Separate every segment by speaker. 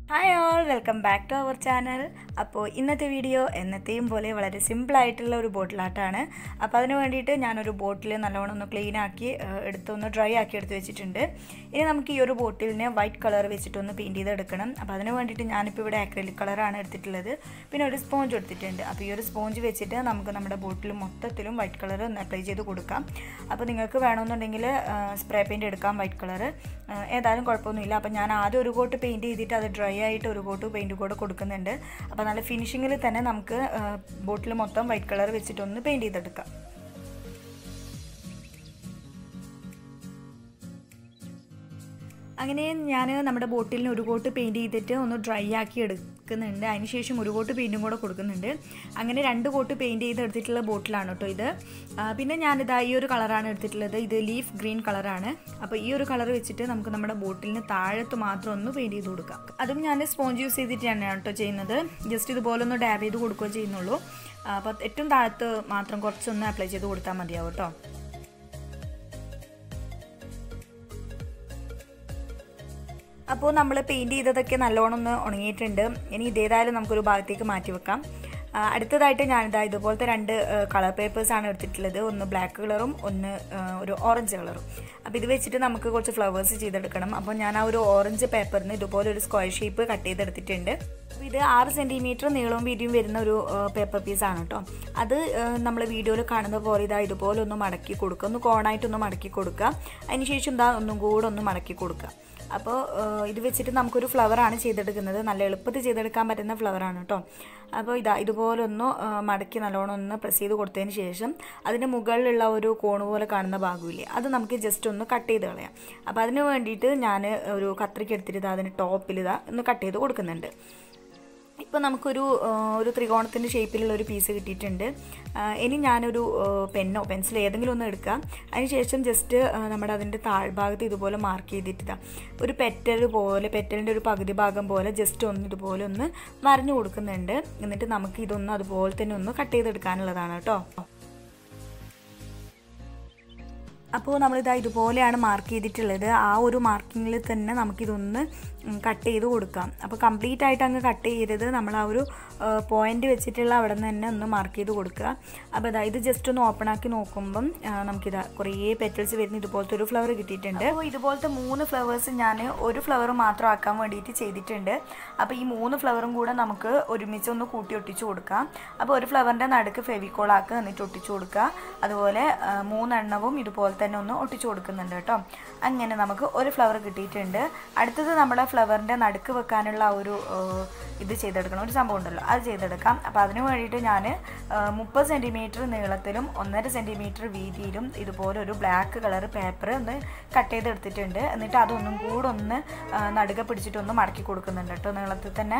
Speaker 1: hi all welcome back to our channel അപ്പോൾ ഇന്നത്തെ video എന്നത്തെയും പോലെ വളരെ സിമ്പിളായിട്ടുള്ള ഒരു ബോട്ടിലാട്ടാണ് അപ്പോൾ അതിന് വേണ്ടിയിട്ട് ഞാനൊരു ബോട്ടിൽ നല്ലോണം ഒന്ന് ക്ലീൻ ആക്കി ഏഹ്, എടുത്തൊന്ന് ഡ്രൈ ആക്കി എടുത്ത് വെച്ചിട്ടുണ്ട് ഇനി നമുക്ക് ഈ ഒരു ബോട്ടിലിനെ വൈറ്റ് കളർ വെച്ചിട്ടൊന്ന് പെയിൻറ്റ് ചെയ്തെടുക്കണം അപ്പോൾ അതിന് വേണ്ടിയിട്ട് ഞാനിപ്പോൾ ഇവിടെ അക്രലിക് കളറാണ് എടുത്തിട്ടുള്ളത് പിന്നെ ഒരു സ്പോഞ്ച് എടുത്തിട്ടുണ്ട് അപ്പോൾ ഈ ഒരു സ്പോഞ്ച് വെച്ചിട്ട് നമുക്ക് നമ്മുടെ ബോട്ടിൽ മൊത്തത്തിലും വൈറ്റ് കളർ ഒന്ന് അപ്ലൈ ചെയ്ത് കൊടുക്കാം അപ്പോൾ നിങ്ങൾക്ക് വേണമെന്നുണ്ടെങ്കിൽ സ്പ്രേ പെയിൻറ്റ് എടുക്കാം വൈറ്റ് കളർ ഏതായാലും കുഴപ്പമൊന്നുമില്ല അപ്പോൾ ഞാൻ ആദ്യം ഒരു കോട്ട് പെയിൻറ്റ് ചെയ്തിട്ട് അത് ഡ്രൈ ആയിട്ട് ഒരു കോട്ട് പെയിൻറ്റ് കൂടെ കൊടുക്കുന്നുണ്ട് അപ്പോൾ നല്ല ഫിനിഷിങ്ങിൽ തന്നെ നമുക്ക് ബോട്ടിൽ മൊത്തം വൈറ്റ് കളർ വെച്ചിട്ടൊന്ന് പെയിൻറ്റ് ചെയ്തെടുക്കാം അങ്ങനെ ഞാൻ നമ്മുടെ ബോട്ടിലിന് ഒരു കോട്ട് പെയിൻറ്റ് ചെയ്തിട്ട് ഒന്ന് ഡ്രൈ ആക്കി എടുക്കുന്നുണ്ട് അതിനുശേഷം ഒരു കോട്ട് പെയിൻറ്റും കൂടെ കൊടുക്കുന്നുണ്ട് അങ്ങനെ രണ്ട് കോട്ട് പെയിൻറ്റ് ചെയ്ത് എടുത്തിട്ടുള്ള ബോട്ടിലാണ് കേട്ടോ ഇത് ആ, പിന്നെ ഞാനിതാ ഈ ഒരു കളറാണ് എടുത്തിട്ടുള്ളത് ഇത് ലീഫ് ഗ്രീൻ കളറാണ് അപ്പോൾ ഈ ഒരു കളർ വെച്ചിട്ട് നമുക്ക് നമ്മുടെ ബോട്ടിലിന് താഴത്ത് മാത്രം ഒന്ന് പെയിൻറ്റ് ചെയ്ത് കൊടുക്കാം അതും ഞാൻ സ്പോഞ്ച് യൂസ് ചെയ്തിട്ട് തന്നെയാണ് കേട്ടോ ചെയ്യുന്നത് ജസ്റ്റ് ഇതുപോലെ ഒന്ന് ഡാബ് ചെയ്ത് കൊടുക്കുകയോ ചെയ്യുന്നുള്ളൂ അപ്പോൾ ഏറ്റവും താഴത്ത് മാത്രം കുറച്ചൊന്ന് അപ്ലൈ ചെയ്ത് കൊടുത്താൽ മതിയാവും കേട്ടോ അപ്പോൾ നമ്മൾ പെയിൻറ് ചെയ്തതൊക്കെ നല്ലോണം ഒന്ന് ഉണങ്ങിയിട്ടുണ്ട് ഇനി ഇതേതായാലും നമുക്കൊരു ഭാഗത്തേക്ക് മാറ്റി വെക്കാം ആ, അടുത്തതായിട്ട് ഞാനിതാ ഇതുപോലത്തെ രണ്ട് കളർ പേപ്പേഴ്സാണ് എടുത്തിട്ടുള്ളത് ഒന്ന് ബ്ലാക്ക് കളറും ഒന്ന് ആ, ഒരു ഓറഞ്ച് കളറും അപ്പോൾ ഇത് വെച്ചിട്ട് നമുക്ക് കുറച്ച് ഫ്ലവേഴ്സ് ചെയ്തെടുക്കണം അപ്പോൾ ഞാൻ ആ ഒരു ഓറഞ്ച് പേപ്പറിന് ഇതുപോലെ ഒരു സ്ക്വയർ ഷേപ്പ് കട്ട് ചെയ്തെടുത്തിട്ടുണ്ട് അപ്പോൾ ഇത് ആറ് സെൻറ്റിമീറ്റർ നീളവും വീതിയും വരുന്ന ഒരു പേപ്പർ പീസാണ് കേട്ടോ അത് നമ്മൾ വീഡിയോയിൽ കാണുന്ന പോലെ ഇതാ ഇതുപോലെ ഒന്ന് മടക്കി കൊടുക്കുക ഒന്ന് കോണായിട്ടൊന്ന് മടക്കി കൊടുക്കുക അതിനുശേഷം ഇതാ ഒന്നും കൂടെ ഒന്ന് മടക്കി കൊടുക്കുക അപ്പോൾ ഇത് വെച്ചിട്ട് നമുക്കൊരു ഫ്ലവറാണ് ചെയ്തെടുക്കുന്നത് നല്ല എളുപ്പത്തിൽ ചെയ്തെടുക്കാൻ പറ്റുന്ന ഫ്ലവറാണ് കേട്ടോ അപ്പോൾ ഇതാ ഇതുപോലെ ഒന്ന് ആ, മടക്കി നല്ലോണം ഒന്ന് പ്രസ് ചെയ്ത് കൊടുത്തതിന് ശേഷം അതിൻ്റെ മുകളിലുള്ള ഒരു കോണ് പോലെ കാണുന്ന ഭാഗമില്ലേ അത് നമുക്ക് ജസ്റ്റ് ഒന്ന് കട്ട് ചെയ്ത് കളയാം അപ്പോൾ അതിന് വേണ്ടിയിട്ട് ഞാൻ ഒരു കത്രിക എടുത്തിട്ട് ഇതാ അതിന് ടോപ്പിൽ ഇതാ ഒന്ന് കട്ട് ചെയ്ത് കൊടുക്കുന്നുണ്ട് ഇപ്പോൾ നമുക്കൊരു ആ, ഒരു ത്രികോണത്തിൻ്റെ ഷേപ്പിലുള്ള ഒരു പീസ് കിട്ടിയിട്ടുണ്ട് ആ, ഇനി ഞാനൊരു ആ, പെന്നോ പെൻസിലോ ഏതെങ്കിലും ഒന്ന് എടുക്കാം അതിനുശേഷം ജസ്റ്റ് ആ, നമ്മുടെ അതിൻ്റെ താഴ്ഭാഗത്ത് ഇതുപോലെ മാർക്ക് ചെയ്തിട്ടിതാ ഒരു പെറ്റൽ പോലെ പെറ്റലിൻ്റെ ഒരു പകുതി ഭാഗം പോലെ ജസ്റ്റ് ഒന്ന് ഇതുപോലെ ഒന്ന് വരഞ്ഞു കൊടുക്കുന്നുണ്ട് എന്നിട്ട് നമുക്ക് ഇതൊന്ന് അതുപോലെ തന്നെ ഒന്ന് കട്ട് ചെയ്തെടുക്കാനുള്ളതാണ് കേട്ടോ അപ്പോൾ നമ്മളിതാ ഇതുപോലെയാണ് മാർക്ക് ചെയ്തിട്ടുള്ളത് ആ ഒരു മാർക്കിങ്ങിൽ തന്നെ നമുക്കിതൊന്ന് കട്ട് ചെയ്ത് കൊടുക്കാം അപ്പോൾ കംപ്ലീറ്റ് ആയിട്ട് അങ്ങ് കട്ട് ചെയ്യരുത് നമ്മൾ ആ ഒരു പോയിന്റ് വെച്ചിട്ടുള്ള അവിടെ നിന്ന് തന്നെ ഒന്ന് മാർക്ക് ചെയ്ത് കൊടുക്കുക അപ്പോൾ ഇതാ ഇത് ജസ്റ്റ് ഒന്ന് ഓപ്പൺ ആക്കി നോക്കുമ്പം ആ, നമുക്കിതാ കുറേ പെറ്റൽസ് വരുന്ന ഇതുപോലത്തെ ഒരു ഫ്ലവർ കിട്ടിയിട്ടുണ്ട് അപ്പോൾ ഇതുപോലത്തെ മൂന്ന് ഫ്ലവേഴ്സ് ഞാൻ ഒരു ഫ്ലവർ മാത്രം ആക്കാൻ വേണ്ടിയിട്ട് ചെയ്തിട്ടുണ്ട് അപ്പോൾ ഈ മൂന്ന് ഫ്ലവറും കൂടെ നമുക്ക് ഒരുമിച്ച് ഒന്ന് കൂട്ടി ഒട്ടിച്ച് കൊടുക്കാം അപ്പോൾ ഒരു ഫ്ലവറിൻ്റെ നടുക്ക് ഫെവിക്കോൾ ആക്കുക എന്നിട്ട് ഒട്ടിച്ച് കൊടുക്കുക അതുപോലെ ആ, മൂന്നെണ്ണവും ഇതുപോലെ തന്നെ ഒന്ന് ഒട്ടിച്ച് കൊടുക്കുന്നുണ്ട് കേട്ടോ അങ്ങനെ നമുക്ക് ഒരു ഫ്ലവർ കിട്ടിയിട്ടുണ്ട് അടുത്തത് നമ്മുടെ ഫ്ലവറിൻ്റെ നടുക്ക് വെക്കാനുള്ള ആ ഒരു ആ, ഇത് ചെയ്തെടുക്കണം ഒരു സംഭവം ഉണ്ടല്ലോ അത് ചെയ്തെടുക്കാം അപ്പോൾ അതിന് വേണ്ടിയിട്ട് ഞാൻ മുപ്പത് സെൻറ്റിമീറ്റർ നീളത്തിലും ഒന്നര സെൻറ്റിമീറ്റർ വീതിയിലും ഇതുപോലെ ഒരു ബ്ലാക്ക് കളർ പേപ്പർ ഒന്ന് കട്ട് ചെയ്തെടുത്തിട്ടുണ്ട് എന്നിട്ട് അതൊന്നും കൂടെ ഒന്ന് ആ, നടുക പിടിച്ചിട്ടൊന്ന് മടക്കി കൊടുക്കുന്നുണ്ട് കേട്ടോ നീളത്തിൽ തന്നെ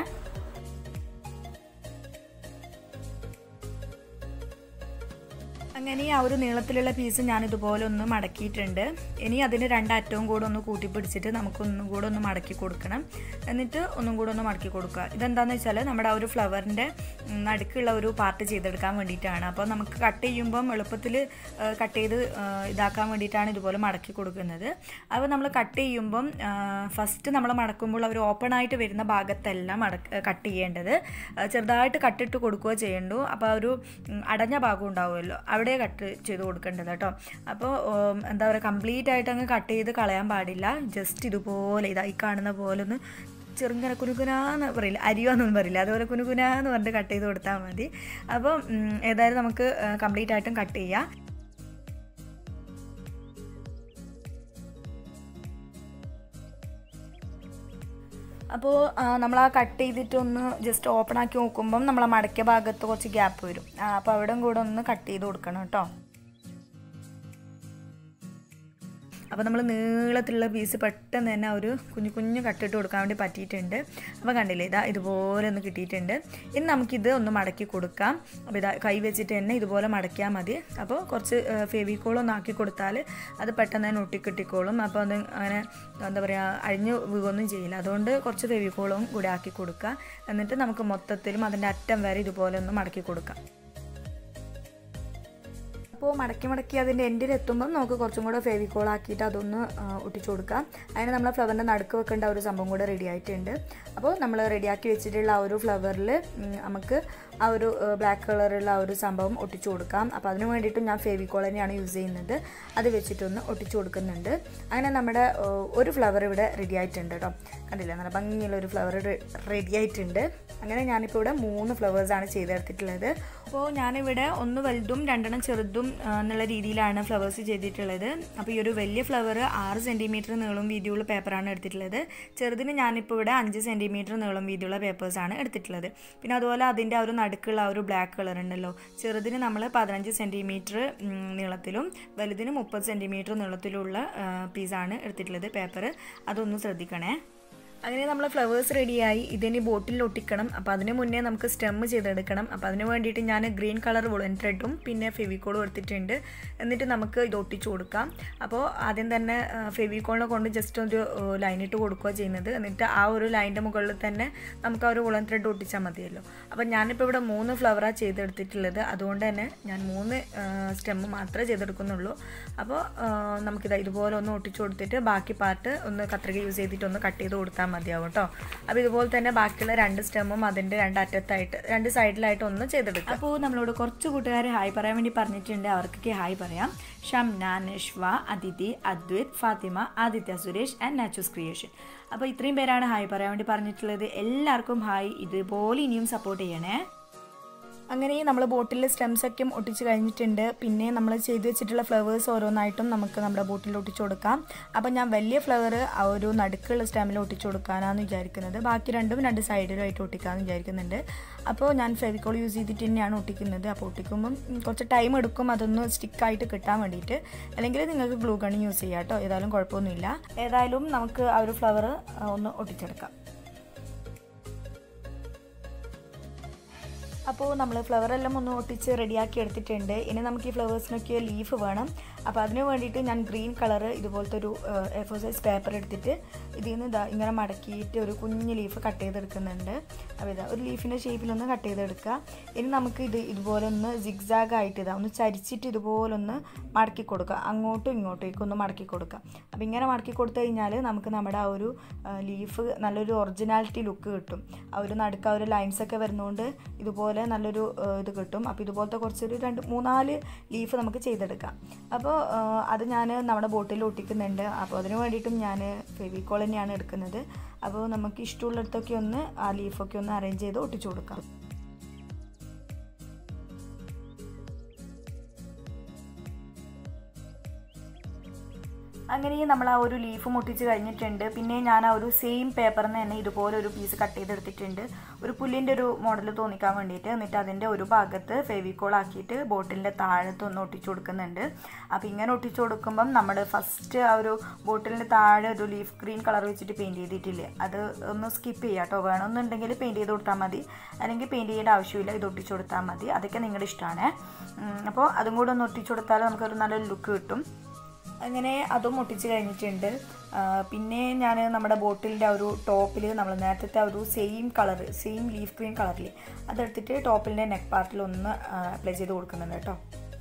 Speaker 1: അങ്ങനെ ആ ഒരു നീളത്തിലുള്ള പീസ് ഞാൻ ഇതുപോലെ ഒന്ന് മടക്കിയിട്ടുണ്ട് ഇനി അതിന് രണ്ടറ്റവും കൂടെ ഒന്ന് കൂട്ടിപ്പിടിച്ചിട്ട് നമുക്ക് ഒന്നും കൂടെ ഒന്ന് മടക്കി കൊടുക്കണം എന്നിട്ട് ഒന്നും കൂടെ ഒന്ന് മടക്കി കൊടുക്കുക ഇതെന്താണെന്ന് വെച്ചാൽ നമ്മുടെ ആ ഒരു ഫ്ലവറിൻ്റെ നടുക്കുള്ള ഒരു പാർട്ട് ചെയ്തെടുക്കാൻ വേണ്ടിയിട്ടാണ് അപ്പോൾ നമുക്ക് കട്ട് ചെയ്യുമ്പം എളുപ്പത്തിൽ കട്ട് ചെയ്ത് ആ, ഇതാക്കാൻ വേണ്ടിയിട്ടാണ് ഇതുപോലെ മടക്കി കൊടുക്കുന്നത് അപ്പോൾ നമ്മൾ കട്ട് ചെയ്യുമ്പം ഫസ്റ്റ് നമ്മൾ മടക്കുമ്പോൾ അവർ ഓപ്പൺ ആയിട്ട് വരുന്ന ഭാഗത്തെല്ലാം മടക്ക് കട്ട് ചെയ്യേണ്ടത് ആ, ചെറുതായിട്ട് കട്ടിട്ട് കൊടുക്കുകയോ ചെയ്യണ്ടു അപ്പോൾ ആ ഒരു ഉം, അടഞ്ഞ ഭാഗം ഉണ്ടാവുമല്ലോ അവിടെ കട്ട് ചെയ്ത് കൊടുക്കേണ്ടത് കേട്ടോ അപ്പോൾ ഉം, എന്താ പറയുക കംപ്ലീറ്റ് ആയിട്ട് അങ്ങ് കട്ട് ചെയ്ത് കളയാൻ പാടില്ല ജസ്റ്റ് ഇതുപോലെ ഇതായി കാണുന്ന പോലെ ഒന്ന് ചെറുങ്ങനെ കുനുകുനാന്ന് പറയില്ല അരിയോന്നൊന്നും പറയില്ല അതുപോലെ കുനുകുനാന്ന് പറഞ്ഞിട്ട് കട്ട് ചെയ്ത് കൊടുത്താൽ മതി അപ്പോൾ ഉം, ഏതായാലും നമുക്ക് കംപ്ലീറ്റ് ആയിട്ടും കട്ട് ചെയ്യാം അപ്പോൾ നമ്മൾ ആ കട്ട് ചെയ്തിട്ടൊന്ന് ജസ്റ്റ് ഓപ്പൺ ആക്കി നോക്കുമ്പം നമ്മൾ ആ മടക്കിയ ഭാഗത്ത് കുറച്ച് ഗ്യാപ്പ് വരും അപ്പോൾ അവിടെ കൂടെ ഒന്ന് കട്ട് ചെയ്ത് കൊടുക്കണം കേട്ടോ അപ്പോൾ നമ്മൾ നീളത്തിലുള്ള പീസ് പെട്ടെന്ന് തന്നെ ഒരു കുഞ്ഞു കുഞ്ഞു കട്ടിട്ട് കൊടുക്കാൻ വേണ്ടി പറ്റിയിട്ടുണ്ട് അപ്പോൾ കണ്ടില്ലേ ഇതാ ഇതുപോലെ ഒന്ന് കിട്ടിയിട്ടുണ്ട് ഇനി നമുക്കിത് ഒന്ന് മടക്കി കൊടുക്കാം അപ്പോൾ ഇതാ കൈ വെച്ചിട്ട് തന്നെ ഇതുപോലെ മടക്കിയാൽ മതി അപ്പോൾ കുറച്ച് ഫെവിക്കോൾ ഒന്ന് ആക്കി കൊടുത്താൽ അത് പെട്ടെന്ന് തന്നെ ഒട്ടിക്കിട്ടിക്കോളും അപ്പോൾ അത് അങ്ങനെ എന്താ പറയുക അഴിഞ്ഞ് വീകൊന്നും ചെയ്യില്ല അതുകൊണ്ട് കുറച്ച് ഫെവിക്കോളും കൂടി ആക്കി കൊടുക്കുക എന്നിട്ട് നമുക്ക് മൊത്തത്തിലും അതിൻ്റെ അറ്റം വരെ ഇതുപോലെ ഒന്ന് മടക്കി കൊടുക്കാം അപ്പോൾ മടക്കി മടക്കി അതിൻ്റെ എൻഡിൽ എത്തുമ്പം നമുക്ക് കുറച്ചും കൂടെ ഫെവിക്കോൾ ആക്കിയിട്ട് അതൊന്ന് ആ, ഒട്ടിച്ചു കൊടുക്കാം അതിന് നമ്മൾ ഫ്ലവറിൻ്റെ നടുക്ക് വെക്കേണ്ട ആ ഒരു സംഭവം കൂടെ റെഡി ആയിട്ടുണ്ട് അപ്പോൾ നമ്മൾ റെഡിയാക്കി വെച്ചിട്ടുള്ള ആ ഒരു ഫ്ലവറിൽ നമുക്ക് ആ ഒരു ബ്ലാക്ക് കളറുള്ള ആ ഒരു സംഭവം ഒട്ടിച്ചു കൊടുക്കാം അപ്പോൾ അതിന് വേണ്ടിയിട്ട് ഞാൻ ഫെവിക്കോൾ തന്നെയാണ് യൂസ് ചെയ്യുന്നത് അത് വെച്ചിട്ടൊന്ന് ഒട്ടിച്ചു കൊടുക്കുന്നുണ്ട് അങ്ങനെ നമ്മുടെ ആ, ഒരു ഫ്ലവർ ഇവിടെ റെഡി ആയിട്ടുണ്ട് കേട്ടോ കണ്ടില്ല നല്ല ഭംഗിയുള്ള ഒരു ഫ്ലവർ റെഡി ആയിട്ടുണ്ട് അങ്ങനെ ഞാനിപ്പോൾ ഇവിടെ മൂന്ന് ഫ്ലവേഴ്സാണ് ചെയ്തെടുത്തിട്ടുള്ളത് അപ്പോൾ ഞാനിവിടെ ഒന്ന് വലുതും രണ്ടെണ്ണം ചെറുതും ആ, എന്നുള്ള രീതിയിലാണ് ഫ്ലവേഴ്സ് ചെയ്തിട്ടുള്ളത് അപ്പോൾ ഈ ഒരു വലിയ ഫ്ലവർ ആറ് സെൻറ്റിമീറ്റർ നീളം വീതിയുള്ള പേപ്പറാണ് എടുത്തിട്ടുള്ളത് ചെറുതിന് ഞാനിപ്പോൾ ഇവിടെ അഞ്ച് സെൻറ്റിമീറ്റർ നീളം വീതിയുള്ള പേപ്പേഴ്സാണ് എടുത്തിട്ടുള്ളത് പിന്നെ അതുപോലെ അതിൻ്റെ ആ ഒരു നടുക്കുള്ള ആ ഒരു ബ്ലാക്ക് കളർ ഉണ്ടല്ലോ ചെറുതിന് നമ്മൾ പതിനഞ്ച് സെൻറ്റിമീറ്റർ നീളത്തിലും വലുതിന് മുപ്പത് സെൻറ്റിമീറ്റർ നീളത്തിലുള്ള പീസാണ് എടുത്തിട്ടുള്ളത് പേപ്പർ അതൊന്ന് ശ്രദ്ധിക്കണേ അങ്ങനെ നമ്മൾ ഫ്ലവേഴ്സ് റെഡിയായി ഇതിനി ബോട്ടിൽ ഒട്ടിക്കണം അപ്പോൾ അതിന് മുന്നേ നമുക്ക് സ്റ്റെം ചെയ്തെടുക്കണം അപ്പോൾ അതിന് വേണ്ടിയിട്ട് ഞാൻ ഗ്രീൻ കളർ വുളൻ ത്രെഡും പിന്നെ ഫെവിക്കോളും എടുത്തിട്ടുണ്ട് എന്നിട്ട് നമുക്ക് ഇത് ഒട്ടിച്ചു കൊടുക്കാം അപ്പോൾ ആദ്യം തന്നെ ഫെവിക്കോളിനെ കൊണ്ട് ജസ്റ്റ് ഒരു ലൈൻ ഇട്ട് കൊടുക്കുക ചെയ്യുന്നത് എന്നിട്ട് ആ ഒരു ലൈനിൻ്റെ മുകളിൽ തന്നെ നമുക്ക് ആ ഒരു വുളൻ ത്രെഡ് ഒട്ടിച്ചാൽ മതിയല്ലോ അപ്പോൾ ഞാനിപ്പോൾ ഇവിടെ മൂന്ന് ഫ്ലവറാണ് ചെയ്തെടുത്തിട്ടുള്ളത് അതുകൊണ്ട് തന്നെ ഞാൻ മൂന്ന് സ്റ്റെം മാത്രമേ ചെയ്തെടുക്കുന്നുള്ളൂ അപ്പോൾ നമുക്കിത് ഇതുപോലെ ഒന്ന് ഒട്ടിച്ചു കൊടുത്തിട്ട് ബാക്കി പാർട്ട് ഒന്ന് കത്രിക യൂസ് ചെയ്തിട്ട് ഒന്ന് കട്ട് ചെയ്ത് കൊടുത്താൽ മതിയാവും കേട്ടോ അപ്പോൾ ഇതുപോലെ തന്നെ ബാക്കിയുള്ള രണ്ട് സ്റ്റെമ്മും അതിൻ്റെ രണ്ട് അറ്റത്തായിട്ട് രണ്ട് സൈഡിലായിട്ട് ഒന്ന് ചെയ്തെടുക്കാം അപ്പോൾ നമ്മളോട് കുറച്ച് കൂട്ടുകാരെ ഹായ് പറയാൻ വേണ്ടി പറഞ്ഞിട്ടുണ്ട് അവർക്കൊക്കെ ഹായ് പറയാം ഷംന നഷ്വ അതിഥി അദ്വൈത് ഫാത്തിമ ആദിത്യ സുരേഷ് ആൻഡ് നാച്ചൂസ് ക്രിയേഷൻ അപ്പോൾ ഇത്രയും പേരാണ് ഹായ് പറയാൻ വേണ്ടി പറഞ്ഞിട്ടുള്ളത് എല്ലാവർക്കും ഹായ് ഇതുപോലെ ഇനിയും സപ്പോർട്ട് ചെയ്യണേ അങ്ങനെ നമ്മൾ ബോട്ടിൽ സ്റ്റെംസ് ഒക്കെ ഒട്ടിച്ച് കഴിഞ്ഞിട്ടുണ്ട് പിന്നെ നമ്മൾ ചെയ്ത് വെച്ചിട്ടുള്ള ഫ്ലവേഴ്സ് ഓരോന്നായിട്ടും നമുക്ക് നമ്മുടെ ബോട്ടിൽ ഒട്ടിച്ചു കൊടുക്കാം അപ്പോൾ ഞാൻ വലിയ ഫ്ലവർ ആ ഒരു നടുക്കുള്ള സ്റ്റെമ്മിൽ ഒട്ടിച്ചു കൊടുക്കാനാണ് വിചാരിക്കുന്നത് ബാക്കി രണ്ടും രണ്ട് സൈഡിലായിട്ട് ഒട്ടിക്കാമെന്ന് വിചാരിക്കുന്നുണ്ട് അപ്പോൾ ഞാൻ ഫെവിക്കോൾ യൂസ് ചെയ്തിട്ട് തന്നെയാണ് ഒട്ടിക്കുന്നത് അപ്പോൾ ഒട്ടിക്കുമ്പം കുറച്ച് ടൈം എടുക്കും അതൊന്ന് സ്റ്റിക്കായിട്ട് കിട്ടാൻ വേണ്ടിയിട്ട് അല്ലെങ്കിൽ നിങ്ങൾക്ക് ഗ്ലൂ ഗൺ യൂസ് ചെയ്യാം കേട്ടോ ഏതായാലും കുഴപ്പമൊന്നുമില്ല ഏതായാലും നമുക്ക് ആ ഒരു ഫ്ലവർ ഒന്ന് ഒട്ടിച്ചെടുക്കാം അപ്പോൾ നമ്മൾ ഫ്ലവർ എല്ലാം ഒന്ന് ഒട്ടിച്ച് റെഡിയാക്കി എടുത്തിട്ടുണ്ട് ഇനി നമുക്ക് ഈ ഫ്ലവേഴ്സിനൊക്കെ ലീഫ് വേണം അപ്പോൾ അതിന് വേണ്ടിയിട്ട് ഞാൻ ഗ്രീൻ കളർ ഇതുപോലത്തെ ഒരു എ സൈസ് പേപ്പർ എടുത്തിട്ട് ഇതിൽ നിന്ന് ഇതാ ഇങ്ങനെ മടക്കിയിട്ട് ഒരു കുഞ്ഞ് ലീഫ് കട്ട് ചെയ്തെടുക്കുന്നുണ്ട് അപ്പോൾ ഇതാ ഒരു ലീഫിൻ്റെ ഷേപ്പിലൊന്ന് കട്ട് ചെയ്തെടുക്കുക ഇനി നമുക്ക് ഇത് ഇതുപോലെ ഒന്ന് സിഗ്സാഗ് ആയിട്ട് ഇതാ ഒന്ന് ചരിച്ചിട്ട് ഇതുപോലെ ഒന്ന് മടക്കി കൊടുക്കുക അങ്ങോട്ടും ഇങ്ങോട്ടേക്കും ഒന്ന് മടക്കി കൊടുക്കുക അപ്പോൾ ഇങ്ങനെ മടക്കി കൊടുത്തു കഴിഞ്ഞാൽ നമുക്ക് നമ്മുടെ ആ ഒരു ലീഫ് നല്ലൊരു ഒറിജിനാലിറ്റി ലുക്ക് കിട്ടും ആ ഒരു നടുക്ക് ആ ഒരു ലൈൻസ് ഒക്കെ വരുന്നതുകൊണ്ട് ഇതുപോലെ നല്ലൊരു ആ, ഇത് കിട്ടും അപ്പോൾ ഇതുപോലത്തെ കുറച്ചൊരു രണ്ട് മൂന്നാല് ലീഫ് നമുക്ക് ചെയ്തെടുക്കാം അപ്പോൾ ആ, അത് ഞാൻ നമ്മുടെ ബോട്ടിൽ ഒട്ടിക്കുന്നുണ്ട് അപ്പോൾ അതിന് വേണ്ടിയിട്ടും ഞാൻ ഫെവിക്കോൾ തന്നെയാണ് എടുക്കുന്നത് അപ്പോൾ നമുക്ക് ഇഷ്ടമുള്ളിടത്തൊക്കെ ഒന്ന് ആ ലീഫൊക്കെ ഒന്ന് അറേഞ്ച് ചെയ്ത് ഒട്ടിച്ചു കൊടുക്കാം അങ്ങനെ നമ്മൾ ആ ഒരു ലീഫ് മുട്ടിച്ച് കഴിഞ്ഞിട്ടുണ്ട് പിന്നെ ഞാൻ ആ ഒരു സെയിം പേപ്പറിൽ നിന്ന് തന്നെ ഇതുപോലെ ഒരു പീസ് കട്ട് ചെയ്തെടുത്തിട്ടുണ്ട് ഒരു പുല്ലിൻ്റെ ഒരു മോഡൽ തോന്നിക്കാൻ വേണ്ടിയിട്ട് എന്നിട്ട് അതിൻ്റെ ഒരു ഭാഗത്ത് ഫെവിക്കോൾ ആക്കിയിട്ട് ബോട്ടിലിൻ്റെ താഴത്ത് ഒന്ന് ഒട്ടിച്ചു കൊടുക്കുന്നുണ്ട് അപ്പോൾ ഇങ്ങനെ ഒട്ടിച്ചു കൊടുക്കുമ്പം നമ്മൾ ഫസ്റ്റ് ആ ഒരു ബോട്ടിലിൻ്റെ താഴെ ഒരു ലീഫ് ഗ്രീൻ കളർ വെച്ചിട്ട് പെയിൻറ്റ് ചെയ്തിട്ടില്ലേ അത് ഒന്ന് സ്കിപ്പ് ചെയ്യാം കേട്ടോ വേണമെന്നുണ്ടെങ്കിൽ പെയിൻറ്റ് ചെയ്ത് കൊടുത്താൽ മതി അല്ലെങ്കിൽ പെയിൻറ്റ് ചെയ്യേണ്ട ആവശ്യമില്ല ഇത് ഒട്ടിച്ചു കൊടുത്താൽ മതി അതൊക്കെ നിങ്ങളുടെ ഇഷ്ടമാണ് അപ്പോൾ അതും കൂടെ ഒന്ന് ഒട്ടിച്ചു കൊടുത്താൽ നമുക്കൊരു നല്ലൊരു ലുക്ക് കിട്ടും അങ്ങനെ അതും ഒട്ടിച്ച് കഴിഞ്ഞിട്ടുണ്ട് ആ, പിന്നെ ഞാൻ നമ്മുടെ ബോട്ടിലിൻ്റെ ആ ഒരു ടോപ്പിൽ നമ്മൾ നേരത്തെ ആ ഒരു same colour same leaf green കളറിൽ അതെടുത്തിട്ട് ടോപ്പിൻ്റെ നെക്ക് പാർട്ടിൽ ഒന്ന് അപ്ലൈ ചെയ്ത് കൊടുക്കുന്നുണ്ട് കേട്ടോ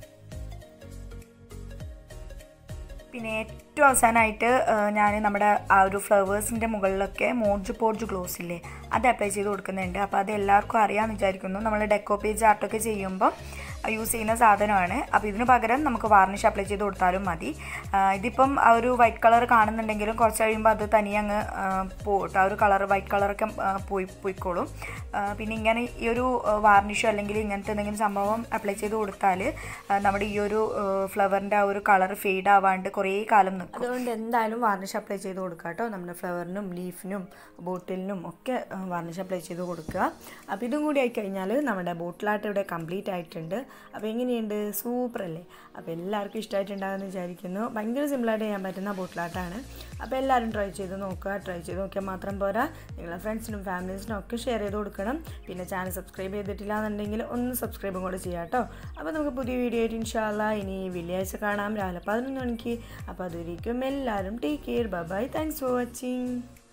Speaker 1: പിന്നെ ഏറ്റവും അവസാനമായിട്ട് ഞാൻ നമ്മുടെ ആ ഒരു ഫ്ലവേഴ്സിൻ്റെ മുകളിലൊക്കെ മോർജ് പോർജ് ഗ്ലോസ് ഇല്ലേ അത് അപ്ലൈ ചെയ്ത് കൊടുക്കുന്നുണ്ട് അപ്പോൾ അത് എല്ലാവർക്കും അറിയാമെന്ന് വിചാരിക്കുന്നു നമ്മൾ ഡെക്കോ പേജ് ആർട്ടൊക്കെ ചെയ്യുമ്പോൾ യൂസ് ചെയ്യുന്ന സാധനമാണ് അപ്പോൾ ഇതിന് പകരം നമുക്ക് വാർണിഷ് അപ്ലൈ ചെയ്ത് കൊടുത്താലും മതി ആ, ഇതിപ്പം ആ ഒരു വൈറ്റ് കളർ കാണുന്നുണ്ടെങ്കിലും കുറച്ച് കഴിയുമ്പോൾ അത് തനിയെ അങ്ങ് പോയിട്ട് ആ ഒരു കളർ വൈറ്റ് കളറൊക്കെ ആ, പോയി പോയിക്കോളും ആ, പിന്നെ ഇങ്ങനെ ഈ ഒരു വാർണിഷോ അല്ലെങ്കിൽ ഇങ്ങനത്തെ എന്തെങ്കിലും സംഭവം അപ്ലൈ ചെയ്ത് കൊടുത്താൽ നമ്മുടെ ഈ ഒരു ഫ്ലവറിൻ്റെ ആ ഒരു കളർ ഫെയ്ഡ് ആവാണ്ട് കുറേ കാലം നിൽക്കും അതുകൊണ്ട് എന്തായാലും വാർണിഷ് അപ്ലൈ ചെയ്ത് കൊടുക്കുക കേട്ടോ നമ്മുടെ ഫ്ലവറിനും ലീഫിനും ബോട്ടിലിനും ഒക്കെ വാർണിഷ് അപ്ലൈ ചെയ്ത് കൊടുക്കുക അപ്പോൾ ഇതും കൂടി ആയിക്കഴിഞ്ഞാൽ നമ്മുടെ ബോട്ടിലാട്ട് ഇവിടെ കംപ്ലീറ്റ് ആയിട്ടുണ്ട് അപ്പോൾ എങ്ങനെയുണ്ട് സൂപ്പർ അല്ലേ അപ്പോൾ എല്ലാവർക്കും ഇഷ്ടമായിട്ടുണ്ടാകുമെന്ന് വിചാരിക്കുന്നു ഭയങ്കര സിമ്പിളായിട്ട് ചെയ്യാൻ പറ്റുന്ന ബോട്ടിലാട്ടാണ് അപ്പോൾ എല്ലാവരും ട്രൈ ചെയ്ത് നോക്കുക ട്രൈ ചെയ്ത് നോക്കിയാൽ മാത്രം പോരാ നിങ്ങളുടെ ഫ്രണ്ട്സിനും ഫാമിലീസിനും ഒക്കെ ഷെയർ ചെയ്ത് കൊടുക്കണം പിന്നെ ചാനൽ സബ്സ്ക്രൈബ് ചെയ്തിട്ടില്ല എന്നുണ്ടെങ്കിൽ ഒന്ന് സബ്സ്ക്രൈബും കൂടെ ചെയ്യാം കേട്ടോ അപ്പോൾ നമുക്ക് പുതിയ വീഡിയോ ആയിട്ട് ഇൻഷാല്ല ഇനി വെള്ളിയാഴ്ച കാണാം രാവിലെ പതിനൊന്ന് മണിക്ക് അപ്പോൾ അതുവരേക്കും എല്ലാവരും take care bye thanks for watching